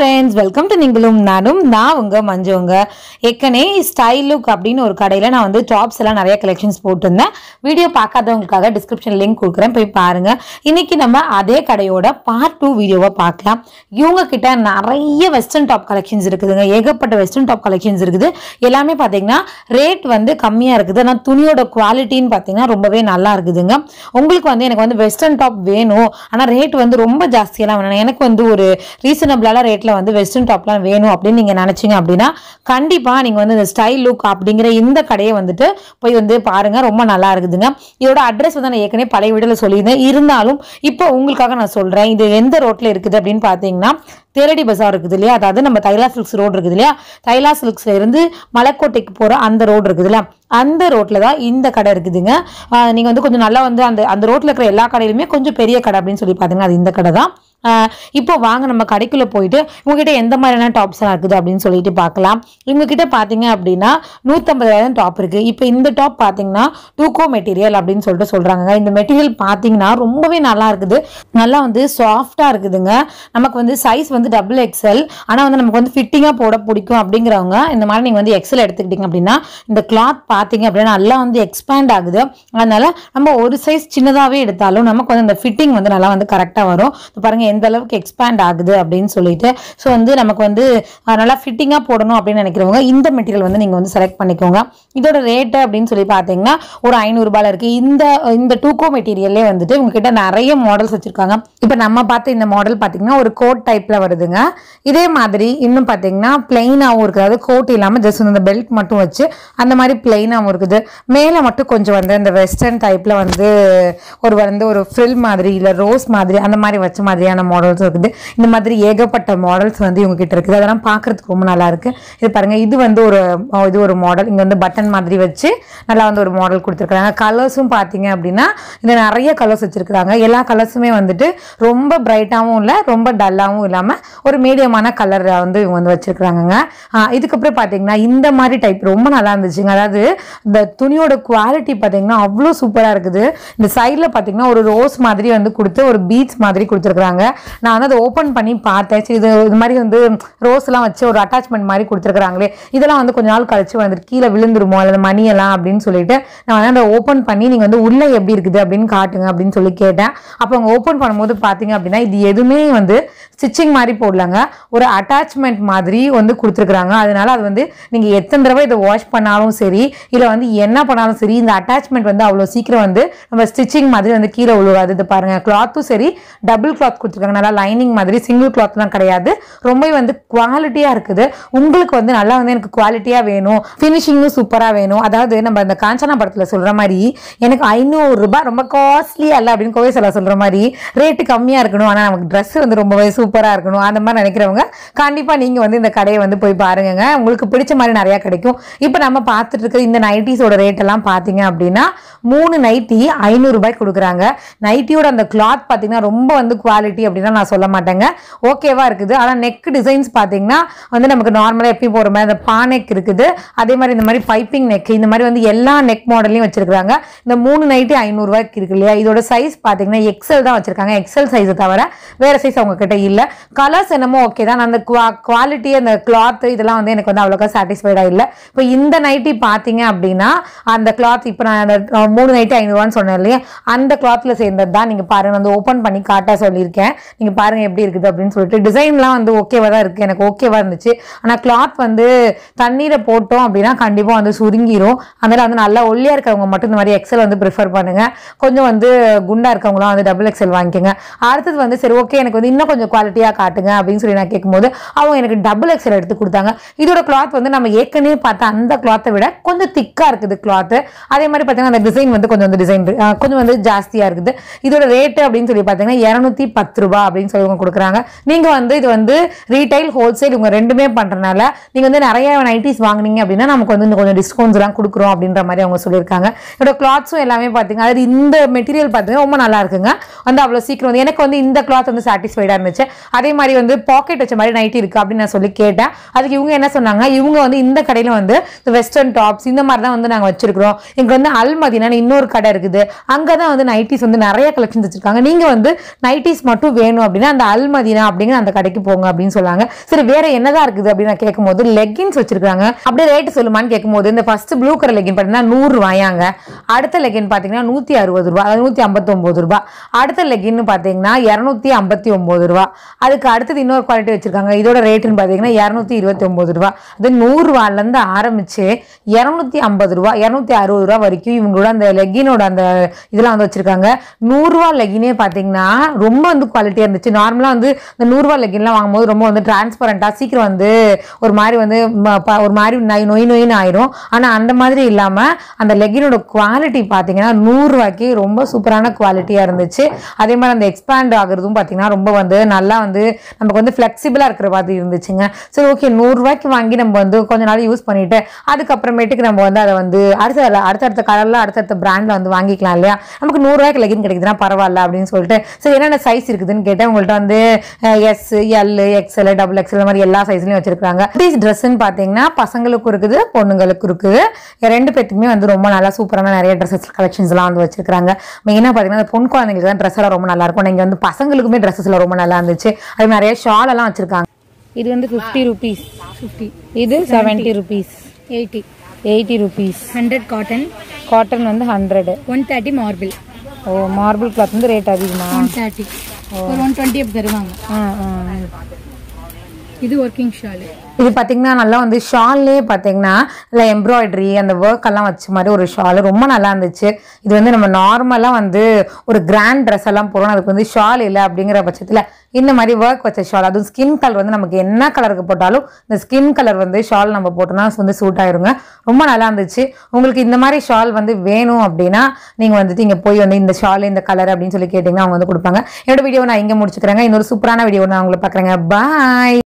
friends welcome to நீங்களும் நானும் நான் உங்க மஞ்சுவங்க ஏற்கனவே ஸ்டைல் லுக் அப்படின்னு ஒரு கடையில் நான் வந்து டாப்ஸ் எல்லாம் நிறைய கலெக்ஷன்ஸ் போட்டிருந்தேன் வீடியோ பார்க்காதவங்களுக்காக டிஸ்கிரிப்ஷன் லிங்க் கொடுக்குறேன் போய் பாருங்க இன்னைக்கு நம்ம அதே கடையோட பார்ட் டூ வீடியோவை பார்க்கலாம் இவங்க கிட்ட நிறைய வெஸ்டர்ன் டாப் கலெக்ஷன்ஸ் இருக்குதுங்க ஏகப்பட்ட வெஸ்டர்ன் டாப் கலெக்ஷன்ஸ் இருக்குது எல்லாமே பார்த்தீங்கன்னா ரேட் வந்து கம்மியாக இருக்குது ஆனால் துணியோட குவாலிட்டின்னு பார்த்தீங்கன்னா ரொம்பவே நல்லா இருக்குதுங்க உங்களுக்கு வந்து எனக்கு வந்து வெஸ்டர்ன் டாப் வேணும் ஆனால் ரேட் வந்து ரொம்ப ஜாஸ்தியெல்லாம் வேணும் எனக்கு வந்து ஒரு ரீசனபிளான ரேட்டில் வந்து வெஸ்டர்ன் டாப்லாம் வேணும் அப்படின்னு நீங்கள் நினச்சிங்க அப்படின்னா கண்டிப்பாக நீங்கள் வந்து இந்த ஸ்டைல் லுக் அப்படிங்கிற இந்த கடையை வந்துட்டு போய் வந்து பாருங்கள் ரொம்ப நல்லா இருக்குதுங்க இதோட அட்ரஸ் வந்து நான் ஏற்கனவே பழைய வீடியோவில் சொல்லியிருந்தேன் இருந்தாலும் இப்போ உங்களுக்காக நான் சொல்கிறேன் இது எந்த ரோட்டில் இருக்குது அப்படின்னு பார்த்தீங்கன்னா தேரடி பஜார் இருக்குது இல்லையா அதாவது நம்ம தைலா சில்க்ஸ் ரோடு இருக்குது இல்லையா தைலா சில்க்ஸ்ல இருந்து மலைக்கோட்டைக்கு போகிற அந்த ரோடு இருக்குது இல்லையா அந்த ரோட்டில் தான் இந்த கடை இருக்குதுங்க நீங்கள் வந்து கொஞ்சம் நல்லா வந்து அந்த அந்த ரோட்டில் இருக்கிற எல்லா கடையிலுமே கொஞ்சம் பெரிய கடை அப்படின்னு சொல்லி பார்த்தீங்கன்னா அது இந்த கடை தான் ஆஹ் இப்போ வாங்க நம்ம கடைக்குள்ளே போயிட்டு உங்ககிட்ட எந்த மாதிரியான டாப்ஸ் எல்லாம் இருக்குது அப்படின்னு சொல்லிட்டு பார்க்கலாம் இவங்ககிட்ட பார்த்தீங்க அப்படின்னா நூற்றம்பதாயிரம் டாப் இருக்குது இப்போ இந்த டாப் பார்த்தீங்கன்னா டூகோ மெட்டீரியல் அப்படின்னு சொல்லிட்டு சொல்கிறாங்க இந்த மெட்டீரியல் பார்த்தீங்கன்னா ரொம்பவே நல்லா இருக்குது நல்லா வந்து சாஃப்டாக இருக்குதுங்க நமக்கு வந்து சைஸ் வந்து டபுள் எக்ஸல் ஆனால் வந்து நமக்கு வந்து ஃபிட்டிங்காக போட பிடிக்கும் அப்படிங்கிறவங்க இந்த மாதிரி நீங்கள் வந்து எக்ஸல் எடுத்துக்கிட்டீங்க அப்படின்னா இந்த கிளாத் பார்த்தீங்க அப்படின்னா நல்லா வந்து எக்ஸ்பேண்ட் ஆகுது அதனால நம்ம ஒரு சைஸ் சின்னதாகவே எடுத்தாலும் நமக்கு வந்து இந்த ஃபிட்டிங் வந்து நல்லா வந்து கரெக்டாக வரும் இப்போ பாருங்க எந்த அளவுக்கு எக்ஸ்பேண்ட் ஆகுது அப்படின்னு சொல்லிட்டு ஸோ வந்து நமக்கு வந்து அஹ், நல்லா ஃபிட்டிங்காக போடணும் அப்படின்னு நினைக்கிறவங்க இந்த மெட்டீரியல் வந்து நீங்கள் வந்து செலக்ட் பண்ணிக்கோங்க இதோட ரேட்டு அப்படின்னு சொல்லி பார்த்தீங்கன்னா ஒரு ஐநூறுரூபால இருக்குது இந்த இந்த டூகோ மெட்டீரியல்லே வந்துட்டு உங்ககிட்ட நிறைய மாடல்ஸ் வச்சுருக்காங்க இப்போ நம்ம பார்த்த இந்த மாடல் பார்த்தீங்கன்னா ஒரு கோட் டைப்பில் வருதுங்க இதே மாதிரி இன்னும் பார்த்தீங்கன்னா பிளெயினாகவும் இருக்குது அதாவது கோட் இல்லாமல் ஜஸ்ட் இந்த பெல்ட் மட்டும் வச்சு அந்த மாதிரி பிளெயினாகவும் இருக்குது மேலே மட்டும் கொஞ்சம் வந்து இந்த வெஸ்டர்ன் டைப்பில் வந்து ஒரு வந்து ஒரு ஃப்ரில் மாதிரி இல்லை ரோஸ் மாதிரி அந்த மாதிரி வச்ச மாதிரியான மாடல்ஸ் இருக்குது இந்த மாதிரி ஏகப்பட்ட மாடல்ஸ் வந்து இவங்க கிட்ட இருக்குது அதெல்லாம் பார்க்கறதுக்கு ரொம்ப நல்லா இருக்கு இது பாருங்க இது வந்து ஒரு அஹ், இது ஒரு மாடல் இங்கே வந்து பட்டன் மாதிரி வச்சு நல்லா வந்து ஒரு மாடல் கொடுத்துருக்காங்க கலர்ஸும் பார்த்தீங்க அப்படின்னா இந்த நிறைய கலர்ஸ் வச்சிருக்காங்க எல்லா கலர்ஸுமே வந்துட்டு ரொம்ப பிரைட்டாகவும் இல்லை ரொம்ப டல்லாகவும் இல்லாமல் ஒரு மீடியமான கலர் வந்து இவங்க வந்து வச்சிருக்காங்கங்க இதுக்கப்புறம் பார்த்தீங்கன்னா இந்த மாதிரி டைப் ரொம்ப நல்லா இருந்துச்சுங்க அதாவது இந்த துணியோட குவாலிட்டி பார்த்தீங்கன்னா அவ்வளோ சூப்பராக இருக்குது இந்த சைடில் பார்த்தீங்கன்னா ஒரு ரோஸ் மாதிரி வந்து கொடுத்து ஒரு பீட்ஸ் மாதிரி கொடுத்துருக்குறாங்க நான் வந்து அதை ஓப்பன் பண்ணி பார்த்தேன் சரி இது இது மாதிரி வந்து ரோஸ்லாம் வச்சு ஒரு அட்டாச்மெண்ட் மாதிரி கொடுத்துருக்குறாங்களே இதெல்லாம் வந்து கொஞ்ச நாள் கழிச்சு வந்துட்டு கீழே விழுந்துருமோ அல்லது மணியெல்லாம் அப்படின்னு சொல்லிட்டு நான் வந்து அதை ஓப்பன் பண்ணி நீங்கள் வந்து உள்ளே எப்படி இருக்குது அப்படின்னு காட்டுங்க அப்படின்னு சொல்லி கேட்டேன் அப்போ அவங்க ஓப்பன் பண்ணும்போது பார்த்தீங்க அப்படின்னா இது எதுவுமே வந்து ஸ்டிச்சிங் மாதிரி போடலங்க ஒரு அட்டாச்மெண்ட் மாதிரி வந்து கொடுத்துருக்குறாங்க அதனால அது வந்து நீங்கள் எத்தனை தடவை இதை வாஷ் பண்ணாலும் சரி இல்லை வந்து என்ன பண்ணாலும் சரி இந்த அட்டாச்மெண்ட் வந்து அவ்வளோ சீக்கிரம் வந்து நம்ம ஸ்டிச்சிங் மாதிரி வந்து கீழே விழுவாது இது பாருங்க கிளாத்தும் சரி டபுள் கிளாத் கொடுத்துருக்காங்க நல்லா லைனிங் மாதிரி சிங்கிள் கிளாத்லாம் கிடையாது ரொம்ப வந்து குவாலிட்டியாக இருக்குது உங்களுக்கு வந்து நல்லா வந்து எனக்கு குவாலிட்டியாக வேணும் ஃபினிஷிங்கும் சூப்பராக வேணும் அதாவது நம்ம இந்த காஞ்சனா படத்தில் சொல்கிற மாதிரி எனக்கு ஐநூறு ரூபாய் ரொம்ப காஸ்ட்லியாக இல்லை அப்படின்னு கோவை சொல்ல சொல்கிற மாதிரி ரேட்டு கம்மியாக இருக்கணும் ஆனால் நமக்கு ட்ரெஸ் வந்து ரொம்பவே சூப்பராக இருக்கணும் அந்த மாதிரி நினைக்கிறவங்க கண்டிப்பாக நீங்கள் வந்து இந்த கடையை வந்து போய் பாருங்கங்க உங்களுக்கு பிடிச்ச மாதிரி நிறையா கிடைக்கும் இப்போ நம்ம பார்த்துட்டு இருக்கிற இந்த நைட்டிஸோட ரேட் எல்லாம் பார்த்தீங்க அப்படின்னா மூணு நைட்டி ஐநூறுரூபாய் கொடுக்குறாங்க நைட்டியோட அந்த கிளாத் பார்த்தீங்கன்னா ரொம்ப வந்து குவாலிட்டி அப்படின்னா நான் சொல்ல மாட்டேங்க ஓகேவா இருக்குது ஆனால் நெக் டிசைன்ஸ் பார்த்தீங்கன்னா வந்து நமக்கு நார்மலாக எப்படி போகிற மாதிரி அந்த பானெக் இருக்குது அதே மாதிரி இந்த மாதிரி பைப்பிங் நெக் இந்த மாதிரி வந்து எல்லா நெக் மாடல்லையும் வச்சிருக்காங்க இந்த மூணு நைட்டி ஐநூறுரூவாய்க்கு இருக்கு இல்லையா இதோட சைஸ் பார்த்தீங்கன்னா எக்ஸல் தான் வச்சிருக்காங்க எக்ஸல் சைஸை தவிர வேற சைஸ் அவங்க கிட்ட இல்லை கலர்ஸ் என்னமோ ஓகே தான் அந்த குவாலிட்டி அந்த கிளாத் இதெல்லாம் வந்து எனக்கு வந்து அவ்வளோக்கா சாட்டிஸ்ஃபைடாக இல்லை இப்போ இந்த நைட்டி பார்த்தீங்க அப்படின்னா அந்த கிளாத் இப்போ நான் அந்த அஹ், மூணு நைட்டி ஐநூறுவான்னு சொன்னேன் இல்லையா அந்த கிளாத்தில் சேர்ந்தது தான் நீங்கள் பாருங்க வந்து ஓப்பன் பண்ணி காட்ட சொல்லியிருக்கேன் நீங்கள் பாருங்க எப்படி இருக்குது அப்படின்னு சொல்லிட்டு டிசைன்லாம் வந்து ஓகேவா தான் இருக்குது எனக்கு ஓகேவா இருந்துச்சு ஆனால் கிளாத் வந்து தண்ணீரை போட்டோம் அப்படின்னா கண்டிப்பாக வந்து சுருங்கிரும் அதனால வந்து நல்லா ஒல்லியாக இருக்கவங்க மட்டும் இந்த மாதிரி எக்ஸல் வந்து ப்ரிஃபர் பண்ணுங்க கொஞ்சம் வந்து குண்டா இருக்கவங்களாம் வந்து டபுள் எக்ஸல் வாங்கிக்கோங்க அடுத்தது வந்து சரி ஓகே எனக்கு வந்து இன்னும் கொஞ்சம் குவாலிட்டியாக காட்டுங்க அப்படின்னு சொல்லி நான் கேட்கும்போது அவங்க எனக்கு டபுள் எக்ஸல் எடுத்து கொடுத்தாங்க இதோட கிளாத் வந்து நம்ம ஏற்கனவே பார்த்த அந்த கிளாத்தை விட கொஞ்சம் திக்காக இருக்குது கிளாத்து அதே மாதிரி பார்த்தீங்கன்னா அந்த டிசைன் வந்து கொஞ்சம் வந்து டிசைன் கொஞ்சம் வந்து ஜாஸ்தியாக இருக்குது இதோட ரேட்டு அப்படின்னு சொல்லி பார்த்தீங்கன்னா இரநூத்தி பத்து ரூபா அப்படின்னு சொல்லி இவங்க கொடுக்குறாங்க நீங்கள் வந்து இது வந்து ரீட்டைல் ஹோல்சேல் இவங்க ரெண்டுமே பண்ணுறனால நீங்கள் வந்து நிறைய நைட்டிஸ் வாங்குனீங்க அப்படின்னா நமக்கு வந்து இன்னும் கொஞ்சம் டிஸ்கவுண்ட்ஸ் எல்லாம் கொடுக்குறோம் அப்படின்ற மாதிரி அவங்க சொல்லியிருக்காங்க இதோட கிளாத்ஸும் எல்லாமே பார்த்தீங்க அதாவது இந்த மெட்டீரியல் பார்த்தீங்கன்னா ரொம்ப நல்லா இருக்குங்க வந்து அவ்வளோ சீக்கிரம் வந்து எனக்கு வந்து இந்த கிளாத் வந்து சாட்டிஸ்ஃபைடாக இருந்துச்சு அதே மாதிரி வந்து பாக்கெட் வச்ச மாதிரி நைட்டி இருக்குது அப்படின்னு நான் சொல்லி கேட்டேன் அதுக்கு இவங்க என்ன சொன்னாங்க இவங்க வந்து இந்த கடையில் வந்து இந்த வெஸ்டர்ன் டாப்ஸ் இந்த மாதிரி தான் வந்து நாங்கள் வச்சிருக்கிறோம் எங்களுக்கு வந்து அல்மதினான்னு இன்னொரு கடை இருக்குது அங்கே தான் வந்து நைட்டிஸ் வந்து நிறைய கலெக்ஷன்ஸ் வச்சிருக்காங்க நீங்கள் வந்து நைட்டிஸ் மட்டும் இன்னும் வேணும் அப்படின்னா அந்த அல்மதினா அப்படிங்கிற அந்த கடைக்கு போங்க அப்படின்னு சொல்லாங்க சரி வேற என்னதான் இருக்குது அப்படின்னு நான் கேட்கும்போது லெகின்ஸ் வச்சிருக்காங்க அப்படியே ரேட்டு சொல்லுமான்னு கேட்கும்போது இந்த ஃபர்ஸ்ட் ப்ளூ கலர் லெகின் பார்த்தீங்கன்னா நூறு ரூபாயாங்க அடுத்த லெகின் பார்த்தீங்கன்னா நூற்றி அறுபது ரூபா அதாவது நூற்றி ஐம்பத்தொம்போது ரூபா அடுத்த லெகின்னு பார்த்தீங்கன்னா இரநூத்தி ஐம்பத்தி ஒம்பது ரூபா அதுக்கு அடுத்தது இன்னொரு குவாலிட்டி வச்சிருக்காங்க இதோட ரேட்டுன்னு பார்த்தீங்கன்னா இரநூத்தி இருபத்தி ஒம்பது ரூபா அது நூறுரூவாலேருந்து ஆரம்பிச்சு இரநூத்தி ஐம்பது ரூபா இரநூத்தி அறுபது ரூபா வரைக்கும் இவங்களோட அந்த லெகினோட அந்த இதெல்லாம் வந்து வச்சிருக்காங்க நூறுரூவா லெகினே பார்த்தீங்கன்னா ரொம்ப வந்து குவாலிட்டியாக இருந்துச்சு நார்மலாக வந்து இந்த நூறுரூவா லெகின்லாம் வாங்கும்போது ரொம்ப வந்து டிரான்ஸ்பரண்ட்டாக சீக்கிரம் வந்து ஒரு மாதிரி வந்து ம- ப- ஒரு மாதிரி நொய் நொய் நொயின்னு ஆயிரும் ஆனால் அந்த மாதிரி இல்லாமல் அந்த லெகினோட குவாலிட்டி பார்த்தீங்கன்னா நூறுரூவாய்க்கு ரொம்ப சூப்பரான குவாலிட்டியாக இருந்துச்சு அதே மாதிரி அந்த எக்ஸ்பேண்ட் ஆகுறதும் பார்த்தீங்கன்னா ரொம்ப வந்து நல்லா வந்து நமக்கு வந்து ஃப்ளெக்சிபிளாக இருக்கிற மாதிரி இருந்துச்சுங்க சரி ஓகே நூறுரூவாய்க்கு வாங்கி நம்ம வந்து கொஞ்ச நாள் யூஸ் பண்ணிட்டு அதுக்கப்புறமேட்டுக்கு நம்ம வந்து அதை வந்து அடுத்த அடுத்தடுத்த கலரில் அடுத்தடுத்த பிராண்டில் வந்து வாங்கிக்கலாம் இல்லையா நமக்கு நூறுரூவாய்க்கு லெகின் கிடைக்குதுன்னா பரவாயில்ல அப்படின்னு சொல்லிட்டு சரி என்னென்ன சைஸ் இருக்குதுன்னு கேட்டேன் உங்கள்கிட்ட வந்து S L XL double XL மாதிரி எல்லா சைஸ்லையும் வச்சிருக்காங்க பீஸ் ட்ரெஸ்ஸுன்னு பார்த்தீங்கன்னா பசங்களுக்கும் இருக்குது பொண்ணுங்களுக்கும் இருக்குது ரெண்டு பேத்துக்குமே வந்து ரொம்ப நல்லா சூப்பரான நிறைய ட்ரெஸ்ஸஸ் கலெக்ஷன்ஸ்லாம் வந்து வச்சிருக்காங்க மெயினாக பார்த்தீங்கன்னா அந்த பொன் குழந்தைங்களுக்கு தான் ட்ரெஸ் எல்லாம் ரொம்ப நல்லா இருக்கும் இங்கே வந்து பசங்களுக்குமே ட்ரெஸ்ஸஸ்லாம் ரொம்ப நல்லா இருந்துச்சு அது நிறைய ஷால் எல்லாம் வச்சிருக்காங்க இது வந்து ஃபிஃப்டி ருபீஸ் ஃபிஃப்டி இது seventy rupees eighty eighty rupees hundred cotton cotton வந்து ஹண்ட்ரடு ஒன் தேர்ட்டி மார்பிள் ஓ மார்பிள் கிளாத் வந்து ரேட் அதிகமா ஒன் தேர்ட்டி ஒரு ஒன் டுவெண்ட்டி அப்படி தருவாங்க ஆ ஆ இது ஒர்க்கிங் ஷாலு இது பார்த்தீங்கன்னா நல்லா வந்து ஷால்லே பார்த்தீங்கன்னா இல்லை எம்ப்ராய்டரி அந்த ஒர்க் எல்லாம் வச்ச மாதிரி ஒரு ஷால் ரொம்ப நல்லா இருந்துச்சு இது வந்து நம்ம நார்மலாக வந்து ஒரு கிராண்ட் ட்ரெஸ் எல்லாம் போகிறோம் அதுக்கு வந்து ஷால் இல்லை அப்படிங்கிற பட்சத்தில் இந்த மாதிரி ஒர்க் வச்ச ஷால் அதுவும் ஸ்கின் கலர் வந்து நமக்கு என்ன கலருக்கு போட்டாலும் இந்த ஸ்கின் கலர் வந்து ஷால் நம்ம போட்டோம்னா வந்து சூட் ஆயிருங்க ரொம்ப நல்லா இருந்துச்சு உங்களுக்கு இந்த மாதிரி ஷால் வந்து வேணும் அப்படின்னா நீங்கள் வந்துட்டு இங்கே போய் வந்து இந்த ஷால் இந்த கலர் அப்படின்னு சொல்லி கேட்டிங்கன்னா அவங்க வந்து கொடுப்பாங்க என்னோட வீடியோ நான் இங்கே முடிச்சுக்கிறேங்க இன்னொரு சூப்பரான வீடியோ நான் உங்களை பார்க்குறேங்க பாய்